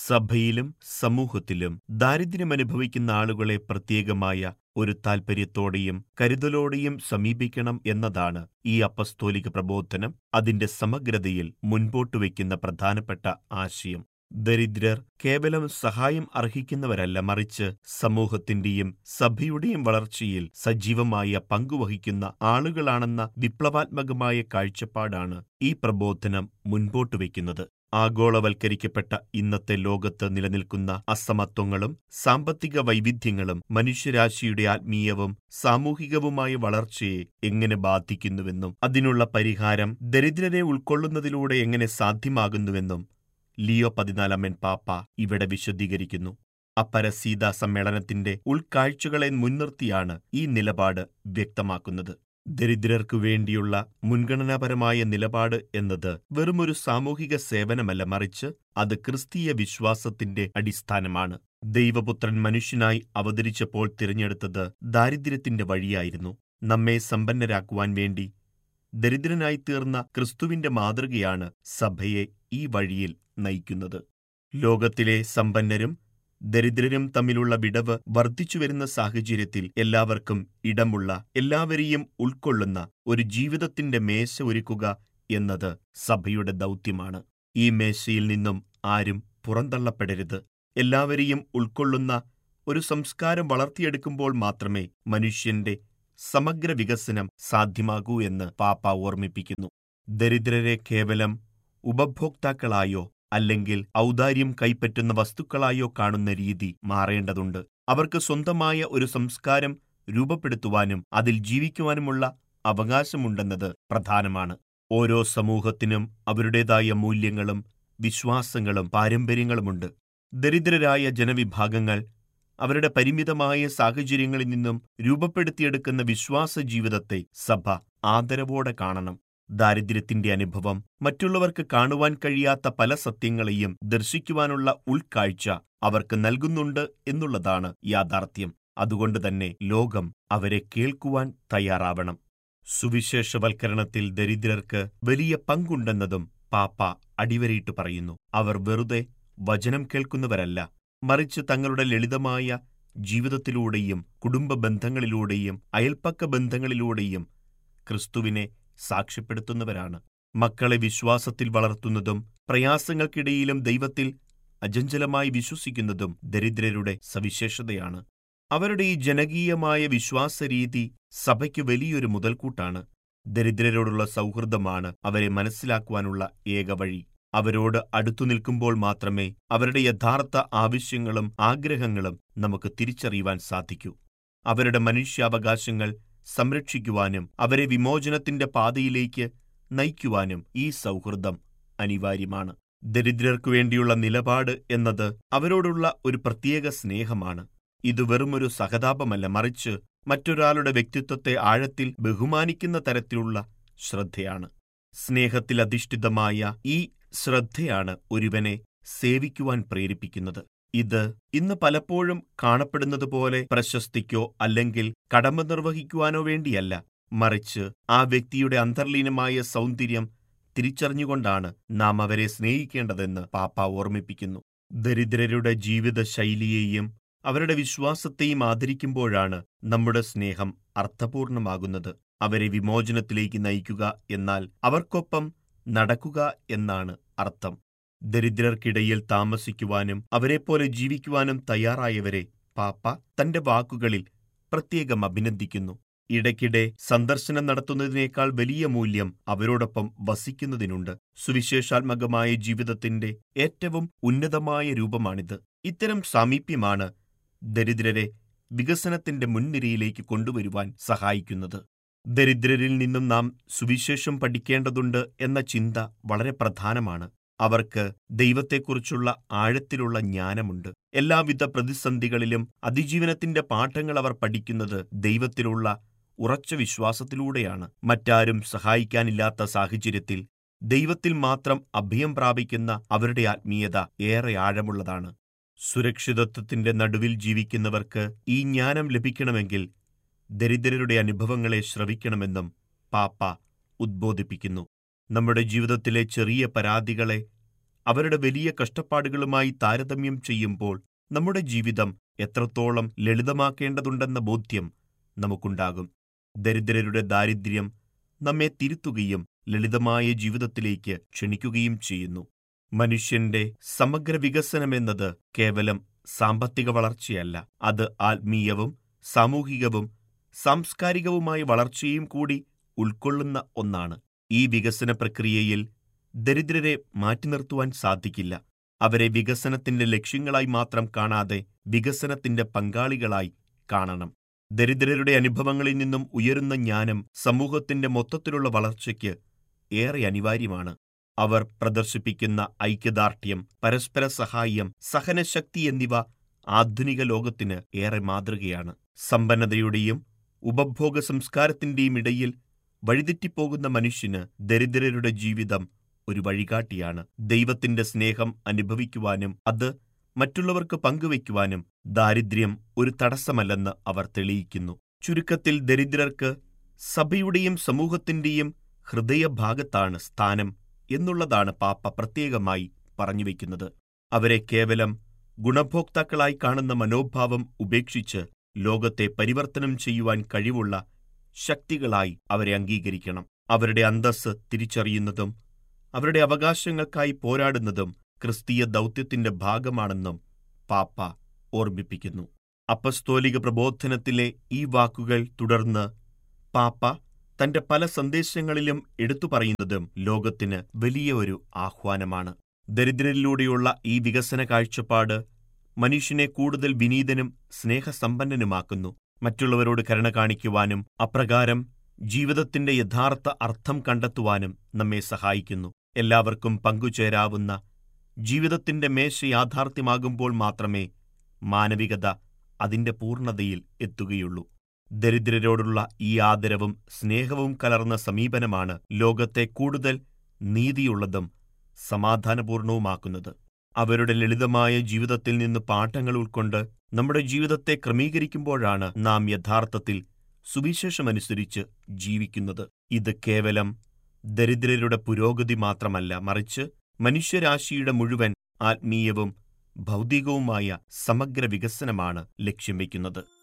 സഭയിലും സമൂഹത്തിലും ദാരിദ്ര്യമനുഭവിക്കുന്ന ആളുകളെ പ്രത്യേകമായ ഒരു താൽപര്യത്തോടെയും കരുതലോടെയും സമീപിക്കണം എന്നതാണ് ഈ അപ്പസ്തോലിക പ്രബോധനം അതിന്റെ സമഗ്രതയിൽ മുൻപോട്ട് വയ്ക്കുന്ന പ്രധാനപ്പെട്ട ആശയം ദരിദ്രർ കേവലം സഹായം അർഹിക്കുന്നവരല്ല മറിച്ച് സമൂഹത്തിന്റെയും സഭയുടെയും വളർച്ചയിൽ സജീവമായ പങ്കുവഹിക്കുന്ന ആളുകളാണെന്ന വിപ്ലവാത്മകമായ കാഴ്ചപ്പാടാണ് ഈ പ്രബോധനം മുൻപോട്ട് വയ്ക്കുന്നത് ആഗോളവൽക്കരിക്കപ്പെട്ട ഇന്നത്തെ ലോകത്ത് നിലനിൽക്കുന്ന അസമത്വങ്ങളും സാമ്പത്തിക വൈവിധ്യങ്ങളും മനുഷ്യരാശിയുടെ ആത്മീയവും സാമൂഹികവുമായ വളർച്ചയെ എങ്ങനെ ബാധിക്കുന്നുവെന്നും അതിനുള്ള പരിഹാരം ദരിദ്രരെ ഉൾക്കൊള്ളുന്നതിലൂടെ എങ്ങനെ സാധ്യമാകുന്നുവെന്നും ലിയോ പതിനാലാമൻ പാപ്പ ഇവിടെ വിശദീകരിക്കുന്നു അപ്പരസീത സമ്മേളനത്തിന്റെ ഉൾക്കാഴ്ചകളെ മുൻനിർത്തിയാണ് ഈ നിലപാട് വ്യക്തമാക്കുന്നത് ദരിദ്രർക്കു വേണ്ടിയുള്ള മുൻഗണനാപരമായ നിലപാട് എന്നത് വെറുമൊരു സാമൂഹിക സേവനമല്ല മറിച്ച് അത് ക്രിസ്തീയ വിശ്വാസത്തിന്റെ അടിസ്ഥാനമാണ് ദൈവപുത്രൻ മനുഷ്യനായി അവതരിച്ചപ്പോൾ തിരഞ്ഞെടുത്തത് ദാരിദ്ര്യത്തിന്റെ വഴിയായിരുന്നു നമ്മെ സമ്പന്നരാക്കുവാൻ വേണ്ടി ദരിദ്രനായി തീർന്ന ക്രിസ്തുവിന്റെ മാതൃകയാണ് സഭയെ ഈ വഴിയിൽ നയിക്കുന്നത് ലോകത്തിലെ സമ്പന്നരും ദരിദ്രരും തമ്മിലുള്ള വിടവ് വർദ്ധിച്ചുവരുന്ന സാഹചര്യത്തിൽ എല്ലാവർക്കും ഇടമുള്ള എല്ലാവരെയും ഉൾക്കൊള്ളുന്ന ഒരു ജീവിതത്തിന്റെ മേശ ഒരുക്കുക എന്നത് സഭയുടെ ദൗത്യമാണ് ഈ മേശയിൽ നിന്നും ആരും പുറന്തള്ളപ്പെടരുത് എല്ലാവരെയും ഉൾക്കൊള്ളുന്ന ഒരു സംസ്കാരം വളർത്തിയെടുക്കുമ്പോൾ മാത്രമേ മനുഷ്യന്റെ സമഗ്ര വികസനം സാധ്യമാകൂ എന്ന് പാപ്പ ഓർമ്മിപ്പിക്കുന്നു ദരിദ്രരെ കേവലം ഉപഭോക്താക്കളായോ അല്ലെങ്കിൽ ഔദാര്യം കൈപ്പറ്റുന്ന വസ്തുക്കളായോ കാണുന്ന രീതി മാറേണ്ടതുണ്ട് അവർക്ക് സ്വന്തമായ ഒരു സംസ്കാരം രൂപപ്പെടുത്തുവാനും അതിൽ ജീവിക്കുവാനുമുള്ള അവകാശമുണ്ടെന്നത് പ്രധാനമാണ് ഓരോ സമൂഹത്തിനും അവരുടേതായ മൂല്യങ്ങളും വിശ്വാസങ്ങളും പാരമ്പര്യങ്ങളുമുണ്ട് ദരിദ്രരായ ജനവിഭാഗങ്ങൾ അവരുടെ പരിമിതമായ സാഹചര്യങ്ങളിൽ നിന്നും രൂപപ്പെടുത്തിയെടുക്കുന്ന വിശ്വാസ ജീവിതത്തെ സഭ ആദരവോടെ കാണണം ദാരിദ്ര്യത്തിന്റെ അനുഭവം മറ്റുള്ളവർക്ക് കാണുവാൻ കഴിയാത്ത പല സത്യങ്ങളെയും ദർശിക്കുവാനുള്ള ഉൾക്കാഴ്ച അവർക്ക് നൽകുന്നുണ്ട് എന്നുള്ളതാണ് യാഥാർത്ഥ്യം അതുകൊണ്ട് തന്നെ ലോകം അവരെ കേൾക്കുവാൻ തയ്യാറാവണം സുവിശേഷവൽക്കരണത്തിൽ ദരിദ്രർക്ക് വലിയ പങ്കുണ്ടെന്നതും പാപ്പ അടിവരയിട്ട് പറയുന്നു അവർ വെറുതെ വചനം കേൾക്കുന്നവരല്ല മറിച്ച് തങ്ങളുടെ ലളിതമായ ജീവിതത്തിലൂടെയും കുടുംബ ബന്ധങ്ങളിലൂടെയും അയൽപ്പക്ക ബന്ധങ്ങളിലൂടെയും ക്രിസ്തുവിനെ സാക്ഷ്യപ്പെടുത്തുന്നവരാണ് മക്കളെ വിശ്വാസത്തിൽ വളർത്തുന്നതും പ്രയാസങ്ങൾക്കിടയിലും ദൈവത്തിൽ അജഞ്ചലമായി വിശ്വസിക്കുന്നതും ദരിദ്രരുടെ സവിശേഷതയാണ് അവരുടെ ഈ ജനകീയമായ വിശ്വാസരീതി സഭയ്ക്ക് വലിയൊരു മുതൽക്കൂട്ടാണ് ദരിദ്രരോടുള്ള സൗഹൃദമാണ് അവരെ മനസ്സിലാക്കുവാനുള്ള ഏക വഴി അവരോട് അടുത്തു നിൽക്കുമ്പോൾ മാത്രമേ അവരുടെ യഥാർത്ഥ ആവശ്യങ്ങളും ആഗ്രഹങ്ങളും നമുക്ക് തിരിച്ചറിയുവാൻ സാധിക്കൂ അവരുടെ മനുഷ്യാവകാശങ്ങൾ സംരക്ഷിക്കുവാനും അവരെ വിമോചനത്തിന്റെ പാതയിലേക്ക് നയിക്കുവാനും ഈ സൗഹൃദം അനിവാര്യമാണ് ദരിദ്രർക്കു വേണ്ടിയുള്ള നിലപാട് എന്നത് അവരോടുള്ള ഒരു പ്രത്യേക സ്നേഹമാണ് ഇത് വെറുമൊരു സഹതാപമല്ല മറിച്ച് മറ്റൊരാളുടെ വ്യക്തിത്വത്തെ ആഴത്തിൽ ബഹുമാനിക്കുന്ന തരത്തിലുള്ള ശ്രദ്ധയാണ് സ്നേഹത്തിൽ അധിഷ്ഠിതമായ ഈ ശ്രദ്ധയാണ് ഒരുവനെ സേവിക്കുവാൻ പ്രേരിപ്പിക്കുന്നത് ഇത് ഇന്ന് പലപ്പോഴും കാണപ്പെടുന്നതുപോലെ പ്രശസ്തിക്കോ അല്ലെങ്കിൽ കടമ നിർവഹിക്കുവാനോ വേണ്ടിയല്ല മറിച്ച് ആ വ്യക്തിയുടെ അന്തർലീനമായ സൗന്ദര്യം തിരിച്ചറിഞ്ഞുകൊണ്ടാണ് നാം അവരെ സ്നേഹിക്കേണ്ടതെന്ന് പാപ്പ ഓർമ്മിപ്പിക്കുന്നു ദരിദ്രരുടെ ജീവിത ശൈലിയെയും അവരുടെ വിശ്വാസത്തെയും ആദരിക്കുമ്പോഴാണ് നമ്മുടെ സ്നേഹം അർത്ഥപൂർണമാകുന്നത് അവരെ വിമോചനത്തിലേക്ക് നയിക്കുക എന്നാൽ അവർക്കൊപ്പം നടക്കുക എന്നാണ് അർത്ഥം ദരിദ്രർക്കിടയിൽ താമസിക്കുവാനും അവരെപ്പോലെ ജീവിക്കുവാനും തയ്യാറായവരെ പാപ്പ തന്റെ വാക്കുകളിൽ പ്രത്യേകം അഭിനന്ദിക്കുന്നു ഇടയ്ക്കിടെ സന്ദർശനം നടത്തുന്നതിനേക്കാൾ വലിയ മൂല്യം അവരോടൊപ്പം വസിക്കുന്നതിനുണ്ട് സുവിശേഷാത്മകമായ ജീവിതത്തിന്റെ ഏറ്റവും ഉന്നതമായ രൂപമാണിത് ഇത്തരം സാമീപ്യമാണ് ദരിദ്രരെ വികസനത്തിന്റെ മുൻനിരയിലേക്ക് കൊണ്ടുവരുവാൻ സഹായിക്കുന്നത് ദരിദ്രരിൽ നിന്നും നാം സുവിശേഷം പഠിക്കേണ്ടതുണ്ട് എന്ന ചിന്ത വളരെ പ്രധാനമാണ് അവർക്ക് ദൈവത്തെക്കുറിച്ചുള്ള ആഴത്തിലുള്ള ജ്ഞാനമുണ്ട് എല്ലാവിധ പ്രതിസന്ധികളിലും അതിജീവനത്തിന്റെ പാഠങ്ങൾ അവർ പഠിക്കുന്നത് ദൈവത്തിലുള്ള ഉറച്ച വിശ്വാസത്തിലൂടെയാണ് മറ്റാരും സഹായിക്കാനില്ലാത്ത സാഹചര്യത്തിൽ ദൈവത്തിൽ മാത്രം അഭയം പ്രാപിക്കുന്ന അവരുടെ ആത്മീയത ഏറെ ആഴമുള്ളതാണ് സുരക്ഷിതത്വത്തിന്റെ നടുവിൽ ജീവിക്കുന്നവർക്ക് ഈ ജ്ഞാനം ലഭിക്കണമെങ്കിൽ ദരിദ്രരുടെ അനുഭവങ്ങളെ ശ്രവിക്കണമെന്നും പാപ്പ ഉദ്ബോധിപ്പിക്കുന്നു നമ്മുടെ ജീവിതത്തിലെ ചെറിയ പരാതികളെ അവരുടെ വലിയ കഷ്ടപ്പാടുകളുമായി താരതമ്യം ചെയ്യുമ്പോൾ നമ്മുടെ ജീവിതം എത്രത്തോളം ലളിതമാക്കേണ്ടതുണ്ടെന്ന ബോധ്യം നമുക്കുണ്ടാകും ദരിദ്രരുടെ ദാരിദ്ര്യം നമ്മെ തിരുത്തുകയും ലളിതമായ ജീവിതത്തിലേക്ക് ക്ഷണിക്കുകയും ചെയ്യുന്നു മനുഷ്യന്റെ സമഗ്ര വികസനമെന്നത് കേവലം സാമ്പത്തിക വളർച്ചയല്ല അത് ആത്മീയവും സാമൂഹികവും സാംസ്കാരികവുമായ വളർച്ചയും കൂടി ഉൾക്കൊള്ളുന്ന ഒന്നാണ് ഈ വികസന പ്രക്രിയയിൽ ദരിദ്രരെ മാറ്റി നിർത്തുവാൻ സാധിക്കില്ല അവരെ വികസനത്തിന്റെ ലക്ഷ്യങ്ങളായി മാത്രം കാണാതെ വികസനത്തിന്റെ പങ്കാളികളായി കാണണം ദരിദ്രരുടെ അനുഭവങ്ങളിൽ നിന്നും ഉയരുന്ന ജ്ഞാനം സമൂഹത്തിന്റെ മൊത്തത്തിലുള്ള വളർച്ചയ്ക്ക് ഏറെ അനിവാര്യമാണ് അവർ പ്രദർശിപ്പിക്കുന്ന ഐക്യദാർഢ്യം പരസ്പര സഹായം സഹനശക്തി എന്നിവ ആധുനിക ലോകത്തിന് ഏറെ മാതൃകയാണ് സമ്പന്നതയുടെയും ഉപഭോഗ സംസ്കാരത്തിന്റെയും ഇടയിൽ വഴിതെറ്റിപ്പോകുന്ന മനുഷ്യന് ദരിദ്രരുടെ ജീവിതം ഒരു വഴികാട്ടിയാണ് ദൈവത്തിന്റെ സ്നേഹം അനുഭവിക്കുവാനും അത് മറ്റുള്ളവർക്ക് പങ്കുവയ്ക്കുവാനും ദാരിദ്ര്യം ഒരു തടസ്സമല്ലെന്ന് അവർ തെളിയിക്കുന്നു ചുരുക്കത്തിൽ ദരിദ്രർക്ക് സഭയുടെയും സമൂഹത്തിന്റെയും ഹൃദയഭാഗത്താണ് സ്ഥാനം എന്നുള്ളതാണ് പാപ്പ പ്രത്യേകമായി പറഞ്ഞുവെക്കുന്നത് അവരെ കേവലം ഗുണഭോക്താക്കളായി കാണുന്ന മനോഭാവം ഉപേക്ഷിച്ച് ലോകത്തെ പരിവർത്തനം ചെയ്യുവാൻ കഴിവുള്ള ശക്തികളായി അവരെ അംഗീകരിക്കണം അവരുടെ അന്തസ്സ് തിരിച്ചറിയുന്നതും അവരുടെ അവകാശങ്ങൾക്കായി പോരാടുന്നതും ക്രിസ്തീയ ദൗത്യത്തിന്റെ ഭാഗമാണെന്നും പാപ്പ ഓർമ്മിപ്പിക്കുന്നു അപ്പസ്തോലിക പ്രബോധനത്തിലെ ഈ വാക്കുകൾ തുടർന്ന് പാപ്പ തന്റെ പല സന്ദേശങ്ങളിലും എടുത്തു പറയുന്നതും ലോകത്തിന് വലിയ ഒരു ആഹ്വാനമാണ് ദരിദ്രരിലൂടെയുള്ള ഈ വികസന കാഴ്ചപ്പാട് മനുഷ്യനെ കൂടുതൽ വിനീതനും സ്നേഹസമ്പന്നനുമാക്കുന്നു മറ്റുള്ളവരോട് കരുണ കാണിക്കുവാനും അപ്രകാരം ജീവിതത്തിന്റെ യഥാർത്ഥ അർത്ഥം കണ്ടെത്തുവാനും നമ്മെ സഹായിക്കുന്നു എല്ലാവർക്കും പങ്കുചേരാവുന്ന ജീവിതത്തിന്റെ മേശ യാഥാർത്ഥ്യമാകുമ്പോൾ മാത്രമേ മാനവികത അതിന്റെ പൂർണ്ണതയിൽ എത്തുകയുള്ളൂ ദരിദ്രരോടുള്ള ഈ ആദരവും സ്നേഹവും കലർന്ന സമീപനമാണ് ലോകത്തെ കൂടുതൽ നീതിയുള്ളതും സമാധാനപൂർണവുമാക്കുന്നത് അവരുടെ ലളിതമായ ജീവിതത്തിൽ നിന്ന് പാഠങ്ങൾ ഉൾക്കൊണ്ട് നമ്മുടെ ജീവിതത്തെ ക്രമീകരിക്കുമ്പോഴാണ് നാം യഥാർത്ഥത്തിൽ സുവിശേഷമനുസരിച്ച് ജീവിക്കുന്നത് ഇത് കേവലം ദരിദ്രരുടെ പുരോഗതി മാത്രമല്ല മറിച്ച് മനുഷ്യരാശിയുടെ മുഴുവൻ ആത്മീയവും ഭൗതികവുമായ സമഗ്ര വികസനമാണ് ലക്ഷ്യം വയ്ക്കുന്നത്